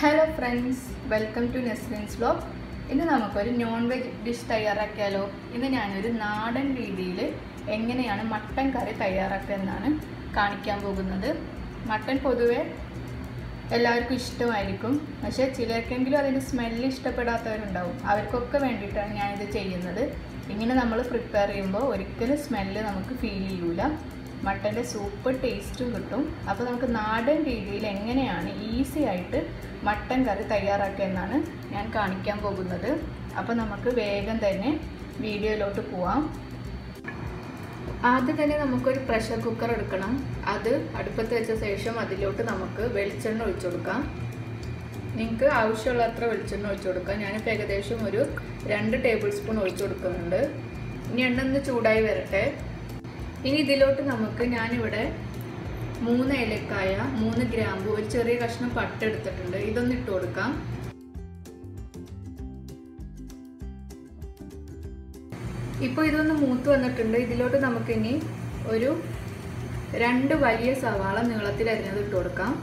hello friends welcome to Neslin's vlog ഇന്ന് നമുക്കൊരു non veg dish തയ്യാറാക്കിയാലോ ഇന്ന് ഞാനൊരു നാടൻ രീതിയിൽ എങ്ങനെയാണ് മട്ടൻ കറി തയ്യാറാക്കുക എന്നാണ് കാണിക്കാൻ പോകുന്നത് മട്ടൻ പൊതുവെ എല്ലാവർക്കും ഇഷ്ടമായിരിക്കും പക്ഷേ ചിലർക്കെങ്കിലും അതിൻ്റെ സ്മെല്ല് ഇഷ്ടപ്പെടാത്തവരുണ്ടാവും അവർക്കൊക്കെ വേണ്ടിയിട്ടാണ് ഞാനിത് ചെയ്യുന്നത് ഇങ്ങനെ നമ്മൾ പ്രിപ്പയർ ചെയ്യുമ്പോൾ ഒരിക്കലും സ്മെല്ല് നമുക്ക് ഫീൽ ചെയ്യൂല മട്ടൻ്റെ സൂപ്പ് ടേസ്റ്റും കിട്ടും അപ്പോൾ നമുക്ക് നാടൻ രീതിയിൽ എങ്ങനെയാണ് ഈസി ആയിട്ട് മട്ടൻ കറി തയ്യാറാക്കുക എന്നാണ് ഞാൻ കാണിക്കാൻ പോകുന്നത് അപ്പോൾ നമുക്ക് വേഗം തന്നെ വീഡിയോയിലോട്ട് പോവാം ആദ്യം തന്നെ നമുക്കൊരു പ്രഷർ കുക്കർ എടുക്കണം അത് അടുപ്പത്ത് വെച്ച ശേഷം അതിലോട്ട് നമുക്ക് വെളിച്ചെണ്ണ ഒഴിച്ചു കൊടുക്കാം നിങ്ങൾക്ക് ആവശ്യമുള്ള അത്ര വെളിച്ചെണ്ണ ഒഴിച്ചു കൊടുക്കാം ഞാനിപ്പോൾ ഏകദേശം ഒരു രണ്ട് ടേബിൾ സ്പൂൺ ഒഴിച്ചു കൊടുക്കുന്നുണ്ട് ഇനി എണ്ണ ഒന്ന് ചൂടായി വരട്ടെ ഇനി ഇതിലോട്ട് നമുക്ക് ഞാനിവിടെ മൂന്ന് ഏലക്കായ മൂന്ന് ഗ്രാമ്പു ഒരു ചെറിയ കഷ്ണം പട്ട എടുത്തിട്ടുണ്ട് ഇതൊന്ന് ഇട്ട് കൊടുക്കാം ഇപ്പോൾ ഇതൊന്ന് മൂത്ത് വന്നിട്ടുണ്ട് ഇതിലോട്ട് നമുക്കിനി ഒരു രണ്ട് വലിയ സവാള നീളത്തിൽ അരിഞ്ഞത് ഇട്ട് കൊടുക്കാം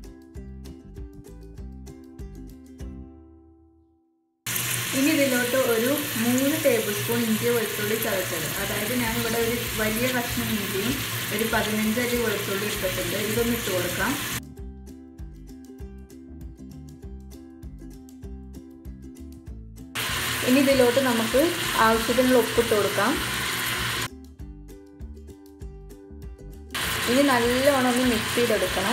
ഇനി ഇതിലോട്ട് ഒരു മൂന്ന് ടേബിൾ സ്പൂൺ ഇഞ്ചി വെളുത്തുള്ളി ചതച്ചത് അതായത് ഞാനിവിടെ ഒരു വലിയ കഷ്ണം ഇഞ്ചിയും ഒരു പതിനഞ്ച് അരി വെളുത്തുള്ളി ഇട്ടിട്ടുണ്ട് ഇതൊന്ന് ഇട്ട് കൊടുക്കാം ഇനി ഇതിലോട്ട് നമുക്ക് ആവശ്യത്തിനുള്ള ഉപ്പിട്ട് കൊടുക്കാം ഇനി നല്ലോണം ഒന്ന് മിക്സ് ചെയ്തെടുക്കണം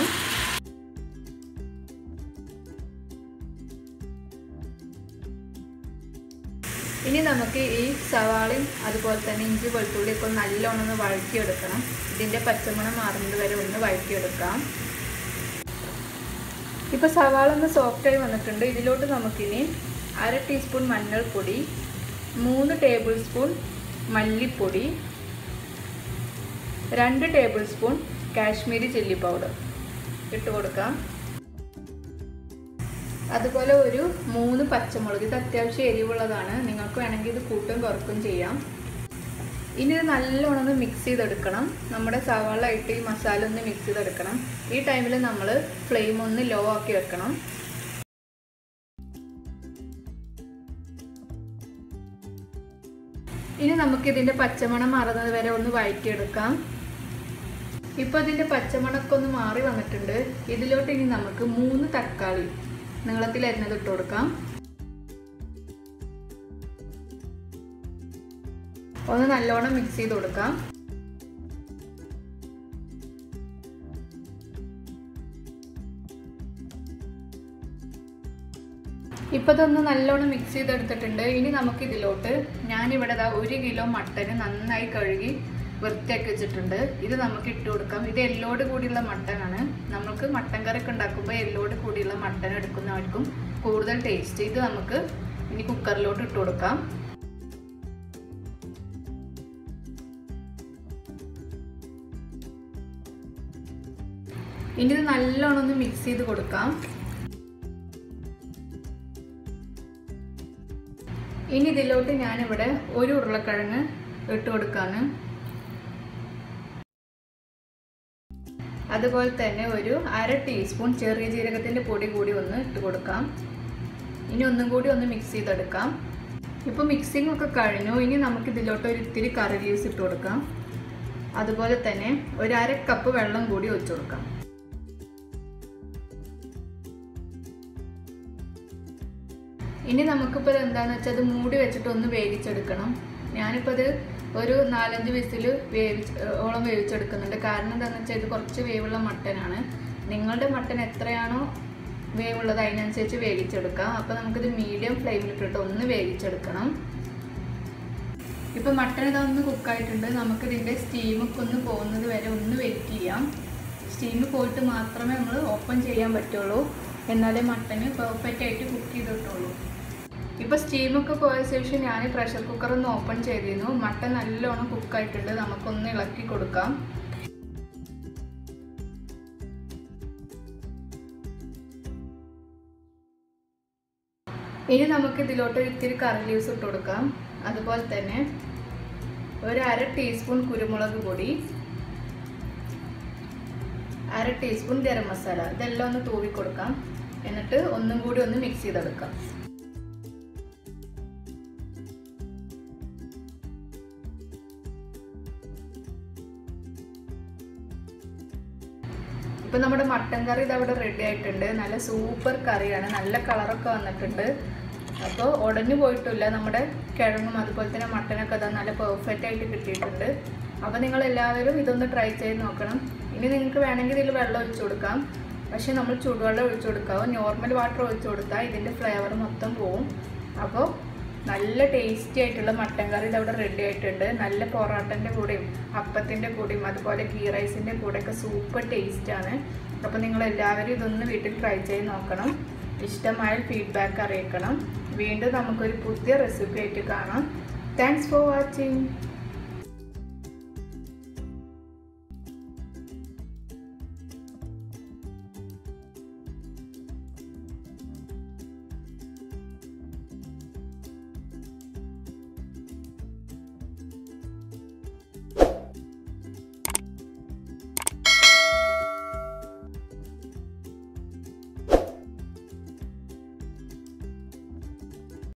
ഇനി നമുക്ക് ഈ സവാളയും അതുപോലെ തന്നെ ഇഞ്ചി വെളുത്തുള്ളിയൊക്കെ ഒന്ന് നല്ലോണം ഒന്ന് വഴറ്റിയെടുക്കണം ഇതിൻ്റെ പച്ചമണം മാറുന്നത് വരെ ഒന്ന് വഴറ്റിയെടുക്കാം ഇപ്പോൾ സവാള ഒന്ന് സോഫ്റ്റായി വന്നിട്ടുണ്ട് ഇതിലോട്ട് നമുക്കിനി അര ടീസ്പൂൺ മഞ്ഞൾപ്പൊടി മൂന്ന് ടേബിൾ സ്പൂൺ മല്ലിപ്പൊടി രണ്ട് table spoon Kashmiri chilli powder ഇട്ട് കൊടുക്കാം അതുപോലെ ഒരു മൂന്ന് പച്ചമുളക് ഇത് അത്യാവശ്യം എരിവുള്ളതാണ് നിങ്ങൾക്ക് വേണമെങ്കിൽ ഇത് കൂട്ടും കുറക്കും ചെയ്യാം ഇനി ഇത് നല്ലോണം ഒന്ന് മിക്സ് ചെയ്തെടുക്കണം നമ്മുടെ സവാള ഇട്ട് ഈ മസാല ഒന്ന് മിക്സ് ചെയ്തെടുക്കണം ഈ ടൈമിൽ നമ്മൾ ഫ്ലെയിം ഒന്ന് ലോ ആക്കി വെക്കണം ഇനി നമുക്ക് ഇതിൻ്റെ പച്ചമണം മാറുന്നത് വരെ ഒന്ന് വഴറ്റിയെടുക്കാം ഇപ്പോൾ ഇതിൻ്റെ പച്ചമണമൊക്കെ ഒന്ന് മാറി വന്നിട്ടുണ്ട് ഇതിലോട്ട് ഇനി നമുക്ക് മൂന്ന് തക്കാളി നീളത്തിൽ അരിഞ്ഞത് ഇട്ട് കൊടുക്കാം ഒന്ന് നല്ലോണം മിക്സ് ചെയ്ത് കൊടുക്കാം ഇപ്പോൾ ഇതൊന്ന് നല്ലോണം മിക്സ് ചെയ്തെടുത്തിട്ടുണ്ട് ഇനി നമുക്ക് ഇതിലോട്ട് ഞാനിവിടെ ഒരു കിലോ മട്ടന് നന്നായി കഴുകി വൃത്തിയാക്കി വെച്ചിട്ടുണ്ട് ഇത് നമുക്ക് ഇട്ട് കൊടുക്കാം ഇത് എല്ലോട് കൂടിയുള്ള മട്ടനാണ് നമുക്ക് മട്ടൻ കറിയൊക്കെ ഉണ്ടാക്കുമ്പോൾ എല്ലോട് കൂടിയുള്ള മട്ടൻ എടുക്കുന്നവർക്കും കൂടുതൽ ടേസ്റ്റ് ഇത് നമുക്ക് ഇനി കുക്കറിലോട്ട് ഇട്ട് കൊടുക്കാം ഇനി ഇത് നല്ലോണം ഒന്ന് മിക്സ് ചെയ്ത് കൊടുക്കാം ഇനി ഇതിലോട്ട് ഞാനിവിടെ ഒരു ഉരുളക്കിഴങ്ങ് ഇട്ട് കൊടുക്കാണ് അതുപോലെ തന്നെ ഒരു അര ടീസ്പൂൺ ചെറിയ ജീരകത്തിൻ്റെ പൊടി കൂടി ഒന്ന് ഇട്ട് കൊടുക്കാം ഇനി ഒന്നും കൂടി ഒന്ന് മിക്സ് ചെയ്തെടുക്കാം ഇപ്പോൾ മിക്സിംഗ് ഒക്കെ കഴിഞ്ഞു ഇനി നമുക്ക് ഇതിലോട്ട് ഒരു ഇത്തിരി കറി ലീവ്സ് ഇട്ട് കൊടുക്കാം അതുപോലെ തന്നെ ഒരു അര കപ്പ് വെള്ളം കൂടി ഒഴിച്ചു കൊടുക്കാം ഇനി നമുക്കിപ്പോൾ ഇത് എന്താണെന്ന് വെച്ചാൽ അത് മൂടി വെച്ചിട്ട് ഒന്ന് വേവിച്ചെടുക്കണം ഞാനിപ്പോൾ ഇത് ഒരു നാലഞ്ച് വിസിൽ വേവിച്ച് ഓളം വേവിച്ചെടുക്കുന്നുണ്ട് കാരണം എന്താണെന്ന് വെച്ചാൽ ഇത് കുറച്ച് വേവുള്ള മട്ടനാണ് നിങ്ങളുടെ മട്ടൻ എത്രയാണോ വേവുള്ളത് അതിനനുസരിച്ച് വേവിച്ചെടുക്കാം അപ്പോൾ നമുക്കിത് മീഡിയം ഫ്ലെയിമിലിട്ടിട്ട് ഒന്ന് വേവിച്ചെടുക്കണം ഇപ്പോൾ മട്ടൻ ഇതൊന്ന് കുക്കായിട്ടുണ്ട് നമുക്കിതിൻ്റെ സ്റ്റീമൊക്കെ ഒന്ന് പോകുന്നത് വരെ ഒന്ന് വെയിറ്റ് ചെയ്യാം സ്റ്റീം പോയിട്ട് മാത്രമേ നമ്മൾ ഓപ്പൺ ചെയ്യാൻ പറ്റുള്ളൂ എന്നാലേ മട്ടന് പെർഫെക്റ്റ് ആയിട്ട് കുക്ക് ചെയ്തിട്ടുള്ളൂ ഇപ്പോൾ സ്റ്റീമൊക്കെ പോയ ശേഷം ഞാൻ പ്രഷർ കുക്കർ ഒന്ന് ഓപ്പൺ ചെയ്തിരുന്നു മട്ടൻ നല്ലോണം കുക്കായിട്ടുണ്ട് നമുക്കൊന്ന് ഇളക്കി കൊടുക്കാം ഇനി നമുക്ക് ഇതിലോട്ട് ഇത്തിരി കറി ലീവ്സ് ഇട്ട് കൊടുക്കാം അതുപോലെ തന്നെ ഒരു അര ടീസ്പൂൺ കുരുമുളക് പൊടി അര ടീസ്പൂൺ ഗരം മസാല ഇതെല്ലാം ഒന്ന് തൂവി കൊടുക്കാം എന്നിട്ട് ഒന്നും കൂടി ഒന്ന് മിക്സ് ചെയ്തെടുക്കാം ഇപ്പം നമ്മുടെ മട്ടൻ കറി ഇത് അവിടെ റെഡി ആയിട്ടുണ്ട് നല്ല സൂപ്പർ കറിയാണ് നല്ല കളറൊക്കെ വന്നിട്ടുണ്ട് അപ്പോൾ ഉടഞ്ഞു പോയിട്ടില്ല നമ്മുടെ കിഴങ്ങും അതുപോലെ തന്നെ മട്ടനൊക്കെ അതാ നല്ല പെർഫെക്റ്റ് ആയിട്ട് കിട്ടിയിട്ടുണ്ട് അപ്പോൾ നിങ്ങൾ എല്ലാവരും ഇതൊന്ന് ട്രൈ ചെയ്ത് നോക്കണം ഇനി നിങ്ങൾക്ക് വേണമെങ്കിൽ ഇതിൽ വെള്ളം ഒഴിച്ചു കൊടുക്കാം പക്ഷേ നമ്മൾ ചൂടുവെള്ളം ഒഴിച്ചു കൊടുക്കാവോ നോർമൽ വാട്ടർ ഒഴിച്ചു കൊടുത്താൽ ഇതിൻ്റെ ഫ്ലേവർ മൊത്തം പോവും അപ്പോൾ നല്ല ടേസ്റ്റി ആയിട്ടുള്ള മട്ടൻ കറി ഇതവിടെ റെഡി ആയിട്ടുണ്ട് നല്ല പൊറോട്ടൻ്റെ കൂടെയും അപ്പത്തിൻ്റെ കൂടെയും അതുപോലെ ഗീ റൈസിൻ്റെ കൂടെയൊക്കെ സൂപ്പർ ടേസ്റ്റാണ് അപ്പോൾ നിങ്ങൾ എല്ലാവരും ഇതൊന്ന് വീട്ടിൽ ട്രൈ ചെയ്ത് നോക്കണം ഇഷ്ടമായാൽ ഫീഡ്ബാക്ക് അറിയിക്കണം വീണ്ടും നമുക്കൊരു പുതിയ റെസിപ്പി ആയിട്ട് കാണാം താങ്ക്സ് ഫോർ വാച്ചിങ്